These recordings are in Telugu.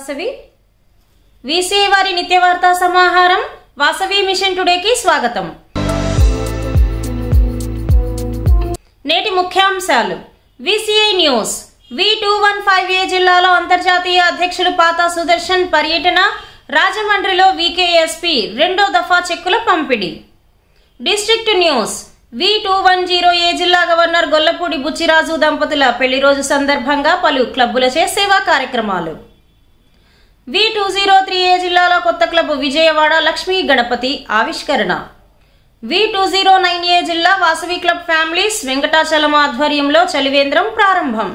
వాసవి వీసీ వారి నిత్యవార్తా సమాహారం వాసవి మిషన్ టుడేకి స్వాగతం నేటి ముఖ్యాంశాలు VCI news V two one five A జిల్లాలో అంతర్జాతీయ అధ్యక్షులు పాతా సుదర్శన్ పర్యటన రాజమండ్రిలో వికేఎస్పి రెండో దఫా చెక్కుల పంపిణీ district news V two one zero A జిల్లా గవర్నర్ గొల్లపూడి బుచ్చిరాజు దంపతుల పెళ్లి రోజు సందర్భంగా పలు క్లబ్బులచే సేవా కార్యక్రమాలు V two zero three A జిల్లాలో కొత్త క్లబ్ విజయవాడ లక్ష్మీ గణపతి ఆవిష్కరణ V two zero nine A జిల్లా వాసవి క్లబ్ ఫ్యామిలీస్ వెంకటాచలం ఆధ్వర్యంలో చలివేంద్రం ప్రారంభం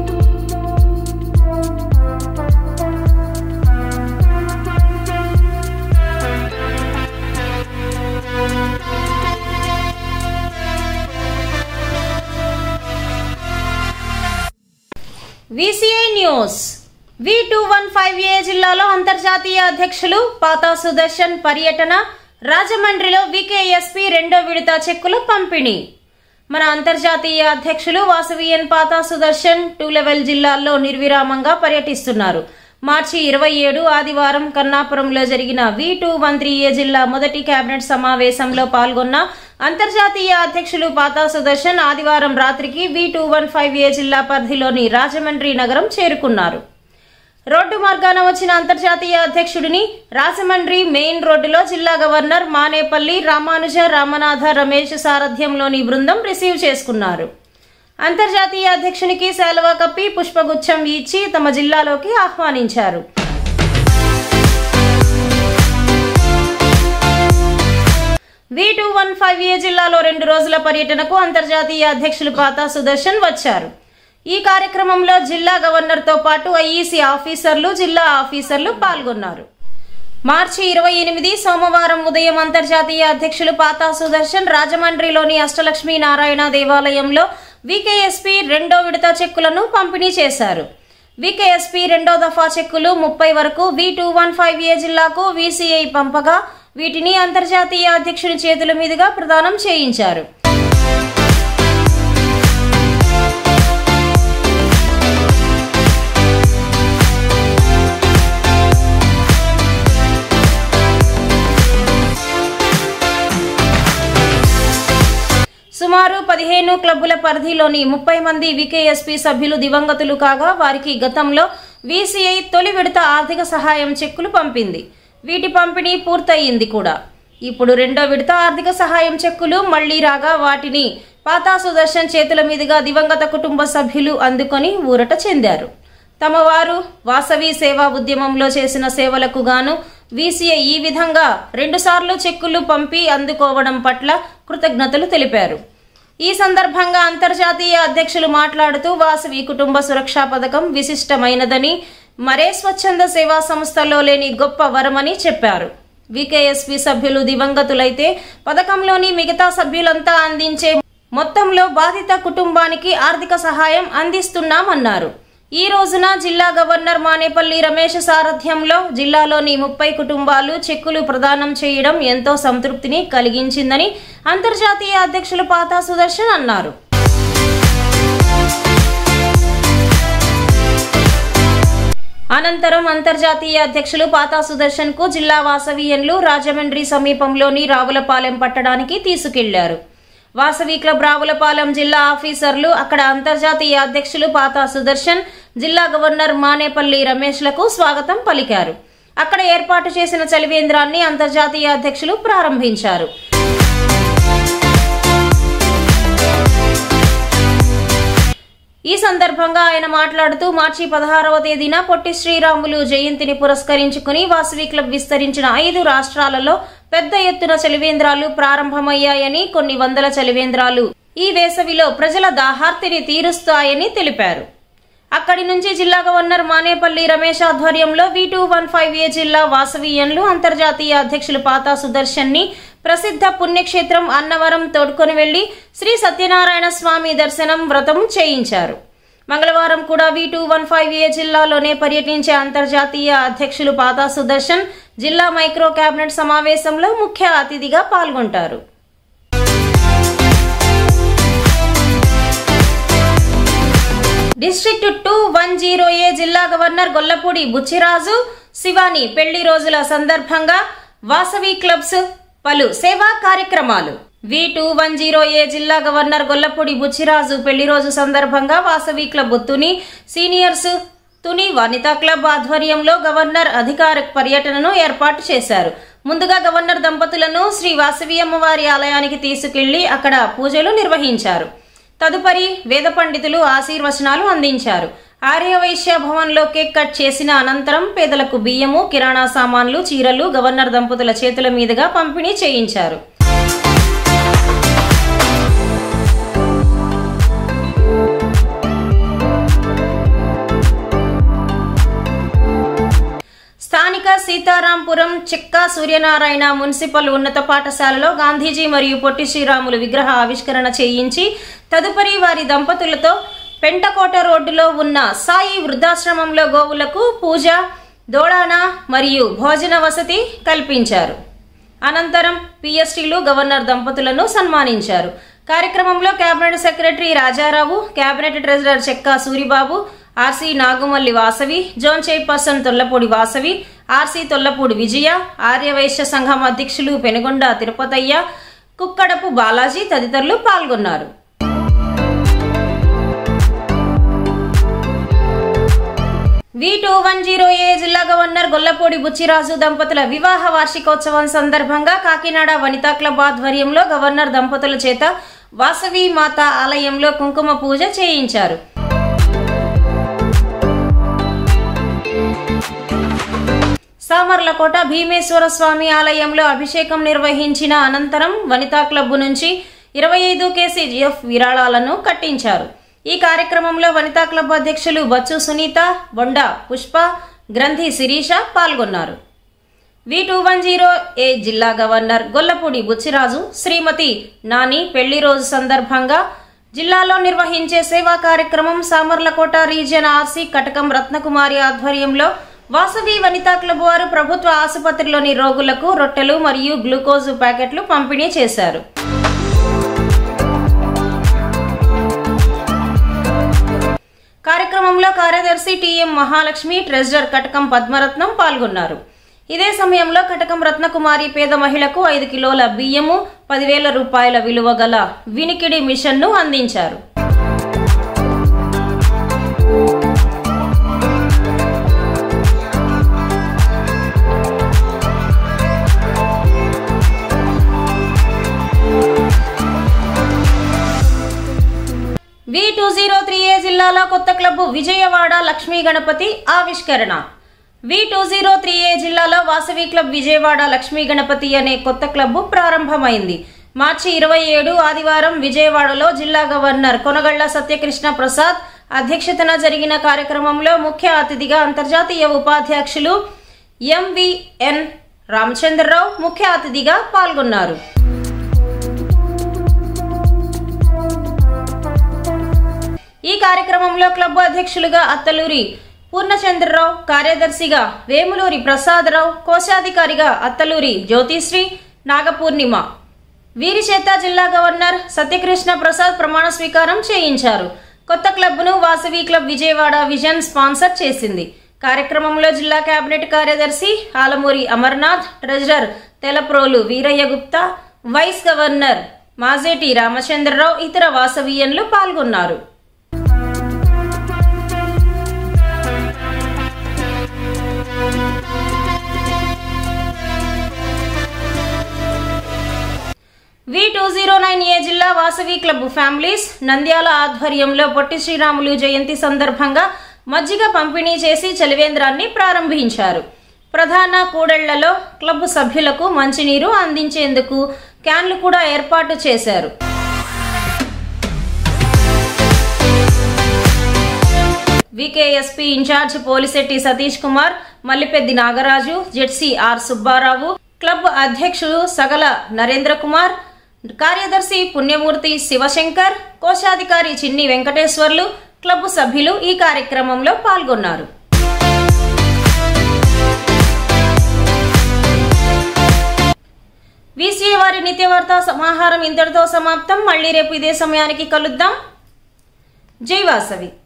VCI news V two one five A జిల్లాలో అంతర్జాతీయ అధ్యక్షులు పాతా సుదర్శన్ పర్యటన రాజమండ్రిలో వికేఎస్పి రెండో విడత చెక్కుల పంపిణీ మన అంతర్జాతీయ అధ్యక్షులు వాసవియన్ పాతా సుదర్శన్ టూ లెవెల్ జిల్లాల్లో నిర్విరామంగా పర్యటిస్తున్నారు మార్చి ఇరవై ఏడు ఆదివారం కన్నాపురంలో జరిగిన V two one three A జిల్లా మొదటి కేబినెట్ సమావేశంలో పాల్గొన్న అంతర్జాతీయ అధ్యక్షులు పాతా సుదర్శన్ ఆదివారం రాత్రికి V two one five A జిల్లా పరిధిలోని రాజమండ్రి నగరం చేరుకున్నారు రోడ్డు మార్గాన వచ్చిన అంతర్జాతీయ అధ్యక్షుడిని రాజమండ్రి మెయిన్ రోడ్డులో జిల్లా గవర్నర్ మానేపల్లి రామానుజ రామనాథ రమేష్ సారథ్యంలోని బృందం రిసీవ్ చేసుకున్నారు అంతర్జాతీయ అధ్యక్షునికి శాలువా కప్పి పుష్పగుచ్చం ఇచ్చి తమ జిల్లాలోకి ఆహ్వానించారు V two one five A జిల్లాలో రెండు రోజుల పర్యటనకు అంతర్జాతీయ అధ్యక్షులు పాతా సుదర్శన్ వచ్చారు ఈ కార్యక్రమంలో జిల్లా గవర్నర్తో పాటు ఐఈసీ ఆఫీసర్లు జిల్లా ఆఫీసర్లు పాల్గొన్నారు మార్చి ఇరవై ఎనిమిది సోమవారం ఉదయం అంతర్జాతీయ అధ్యక్షులు పాతా సుదర్శన్ రాజమండ్రిలోని అష్టలక్ష్మీ నారాయణ దేవాలయంలో వికేఎస్పి రెండో విడత చెక్కులను పంపిణీ చేశారు వికేఎస్పి రెండో దఫా చెక్కులు ముప్పై వరకు V two one five A జిల్లాకు విసిఐ పంపగా వీటిని అంతర్జాతీయ అధ్యక్షుని చేతుల మీదుగా ప్రదానం చేయించారు సుమారు పదిహేను క్లబ్బుల పరిధిలోని ముప్పై మంది వికేఎస్పి సభ్యులు దివంగతులు కాగా వారికి గతంలో వీసీఐ తొలి విడత ఆర్థిక సహాయం చెక్కులు పంపింది వీటి పంపిణీ పూర్తయింది కూడా ఇప్పుడు రెండో విడత ఆర్థిక సహాయం చెక్కులు మళ్లీ రాగా వాటిని పాతా సుదర్శన్ చేతుల మీదుగా దివంగత కుటుంబ సభ్యులు అందుకొని ఊరట చెందారు తమ వారు వాసవి సేవా ఉద్యమంలో చేసిన సేవలకు గాను వీసీఐ ఈ విధంగా రెండుసార్లు చెక్కులు పంపి అందుకోవడం పట్ల కృతజ్ఞతలు తెలిపారు ఈ సందర్భంగా అంతర్జాతీయ అధ్యక్షులు మాట్లాడుతూ వాసవి కుటుంబ సురక్షా పథకం విశిష్టమైనదని మరే స్వచ్ఛంద సేవా సంస్థలో లేని గొప్ప వరమని చెప్పారు వికేఎస్పి సభ్యులు దివంగతులైతే పథకంలోని మిగతా సభ్యులంతా అందించే మొత్తంలో బాధిత కుటుంబానికి ఆర్థిక సహాయం అందిస్తున్నామన్నారు ఈ రోజున జిల్లా గవర్నర్ మానేపల్లి రమేష్ సారథ్యంలో జిల్లాలోని ముప్పై కుటుంబాలు చెక్కులు ప్రదానం చేయడం ఎంతో సంతృప్తిని కలిగించిందని అంతర్జాతీయ అధ్యక్షులు పాతా సుదర్శన్ అన్నారు అనంతరం అంతర్జాతీయ అధ్యక్షులు పాతా సుదర్శన్ కు జిల్లా వాసవీయన్లు రాజమండ్రి సమీపంలోని రావులపాలెం పట్టడానికి తీసుకెళ్లారు వాసవి క్లబ్ రావులపాలెం జిల్లా ఆఫీసర్లు అక్కడ అంతర్జాతీయ అధ్యక్షులు పాతా సుదర్శన్ జిల్లా గవర్నర్ మానేపల్లి రమేష్లకు స్వాగతం పలికారు అక్కడ ఏర్పాటు చేసిన చలివేంద్రాన్ని అంతర్జాతీయ అధ్యక్షులు ప్రారంభించారు ఈ సందర్భంగా ఆయన మాట్లాడుతూ మార్చి పదహారవ తేదీన పొట్టి శ్రీరాములు జయంతిని పురస్కరించుకుని వాసవి క్లబ్ విస్తరించిన ఐదు రాష్ట్రాలలో పెద్ద ఎత్తున చలివేంద్రాలు ప్రారంభమయ్యాయని కొన్ని వందల చలివేంద్రాలు ఈ వేసవిలో ప్రజల దాహార్తిని తీరుస్తాయని తెలిపారు అక్కడి నుంచి జిల్లా గవర్నర్ మానేపల్లి రమేష్ ఆధ్వర్యంలో V two one five A జిల్లా వాసవీయన్లు అంతర్జాతీయ అధ్యక్షులు పాతా సుదర్శన్ ని ప్రసిద్ధ పుణ్యక్షేత్రం అన్నవరం తోడ్కొని వెళ్లి శ్రీ సత్యనారాయణ స్వామి దర్శనం వ్రతం చేయించారు మంగళవారం కూడా V two one five A జిల్లాలోనే పర్యటించే అంతర్జాతీయ అధ్యక్షులు పాతా సుదర్శన్ జిల్లా మైక్రో కేబినెట్ సమావేశంలో ముఖ్య అతిథిగా పాల్గొంటారు district two one zero A జిల్లా గవర్నర్ గొల్లపూడి బుచ్చిరాజు శివాని పెళ్లి రోజుల సందర్భంగా వాసవి క్లబ్స్ పలు సేవా కార్యక్రమాలు V two one zero A జిల్లా గవర్నర్ గొల్లపూడి బుచ్చిరాజు పెళ్లి రోజు సందర్భంగా Vasavi club Tuni seniors Tuni Vanitha club ఆధ్వర్యంలో గవర్నర్ అధికార పర్యటనను ఏర్పాటు చేశారు ముందుగా గవర్నర్ దంపతులను శ్రీ వాసవి అమ్మవారి ఆలయానికి తీసుకెళ్లి అక్కడ పూజలు నిర్వహించారు తదుపరి వేద పండితులు ఆశీర్వచనాలు అందించారు ఆర్యవైశ్య భవన్లో కేక్ కట్ చేసిన అనంతరం పేదలకు బియ్యము కిరాణా సామాన్లు చీరలు గవర్నర్ దంపతుల చేతుల మీదుగా పంపిణీ చేయించారు స్థానిక సీతారాంపురం చిక్కా సూర్యనారాయణ మున్సిపల్ ఉన్నత పాఠశాలలో గాంధీజీ మరియు పొట్టి శ్రీరాములు విగ్రహ ఆవిష్కరణ చేయించి తదుపరి వారి దంపతులతో పెంటకోట రోడ్డులో ఉన్న సాయి వృద్ధాశ్రమంలో గోవులకు పూజ దోడాన మరియు భోజన వసతి కల్పించారు అనంతరం పిఎస్టీలు గవర్నర్ దంపతులను సన్మానించారు కార్యక్రమంలో cabinet secretary Rajarao cabinet treasurer Chekka Suribabu RC Nagumalli Vasavi zone chairperson Tollapudi Vasavi RC Tollapudi Vijaya Aryavysya సంఘం అధ్యక్షులు పెనుగొండ తిరుపతయ్య కుక్కడపు బాలాజీ తదితరులు పాల్గొన్నారు V two one zero A జిల్లా గవర్నర్ గొల్లపూడి బుచ్చిరాజు దంపతుల వివాహ వార్షికోత్సవం సందర్భంగా కాకినాడ వనితా క్లబ్ ఆధ్వర్యంలో గవర్నర్ దంపతుల చేత వాసవి మాత ఆలయంలో కుంకుమ పూజ చేయించారు సామర్లకోట భీమేశ్వర స్వామి ఆలయంలో అభిషేకం నిర్వహించిన అనంతరం వనితా క్లబ్ నుంచి ఇరవై ఐదు కేసీజీఎఫ్ విరాళాలను కట్టించారు ఈ కార్యక్రమంలో వనితా క్లబ్ అధ్యక్షులు బచ్చు సునీత బొండ పుష్ప గ్రంథి శిరీష పాల్గొన్నారు V two one zero A జిల్లా గవర్నర్ గొల్లపూడి బుచ్చిరాజు శ్రీమతి నాని పెళ్లి రోజు సందర్భంగా జిల్లాలో నిర్వహించే సేవా కార్యక్రమం సామర్లకోట రీజియన్ ఆర్సీ కటకం రత్నకుమారి ఆధ్వర్యంలో వాసవి వనితా క్లబ్ వారు ప్రభుత్వ ఆసుపత్రిలోని రోగులకు రొట్టెలు మరియు గ్లూకోజు ప్యాకెట్లు పంపిణీ చేశారు కార్యక్రమంలో కార్యదర్శి టిఎం మహాలక్ష్మి ట్రెజరర్ కటకం పద్మరత్నం పాల్గొన్నారు ఇదే సమయంలో కటకం రత్నకుమారి పేద మహిళకు ఐదు కిలోల బియ్యము పదివేల రూపాయల విలువ గల వినికిడి మిషన్ను అందించారు V two zero three A జిల్లాలో కొత్త క్లబ్ విజయవాడ లక్ష్మీ గణపతి ఆవిష్కరణ V two zero three A జిల్లాలో వాసవి క్లబ్ విజయవాడ లక్ష్మీ గణపతి అనే కొత్త క్లబ్ ప్రారంభమైంది మార్చి ఇరవై ఏడు ఆదివారం విజయవాడలో జిల్లా గవర్నర్ కొనగళ్ల సత్యకృష్ణ ప్రసాద్ అధ్యక్షతన జరిగిన కార్యక్రమంలో ముఖ్య అతిథిగా అంతర్జాతీయ ఉపాధ్యక్షులు ఎంవిఎన్ రామచంద్రరావు ముఖ్య అతిథిగా పాల్గొన్నారు ఈ కార్యక్రమంలో క్లబ్ అధ్యక్షులుగా అత్తలూరి పూర్ణచంద్రరావు కార్యదర్శిగా వేములూరి ప్రసాదరావు కోశాధికారిగా అత్తలూరి జ్యోతిశ్రీ నాగపూర్ణిమ వీరి చేత జిల్లా గవర్నర్ సత్యకృష్ణ ప్రసాద్ ప్రమాణ స్వీకారం చేయించారు కొత్త క్లబ్ను Vasavi club Vijayawada vision sponsor చేసింది కార్యక్రమంలో జిల్లా కేబినెట్ కార్యదర్శి Alamuri Amarnath treasurer Telaprolu Veeraiah Gupta vice governor Majeti Ramachandrarao ఇతర వాసవీయన్లు పాల్గొన్నారు V two zero nine A జిల్లా వాసవి క్లబ్ ఫ్యామిలీస్ నంద్యాల ఆధ్వర్యంలో పొట్టి శ్రీరాములు జయంతి సందర్భంగా మజ్జిగ పంపిణీ చేసి చలివేంద్రాన్ని ప్రారంభించారు ప్రధాన కూడళ్లలో క్లబ్ సభ్యులకు మంచినీరు అందించేందుకు క్యాన్లు కూడా ఏర్పాటు చేశారు VKSP incharge Polisetti Satish Kumar Mallipeddi Nagaraju ZC R Subbarao club అధ్యక్షుడు సగల నరేంద్ర కుమార్ కార్యదర్శి పుణ్యమూర్తి శివశంకర్ కోశాధికారి చిన్ని వెంకటేశ్వర్లు క్లబ్ సభ్యులు ఈ కార్యక్రమంలో పాల్గొన్నారు వీసీఏ వారి నిత్యవార్తా సమాహారం ఇంతటితో సమాప్తం మళ్ళీ రేపు ఇదే సమయానికి కలుద్దాం జై వాసవి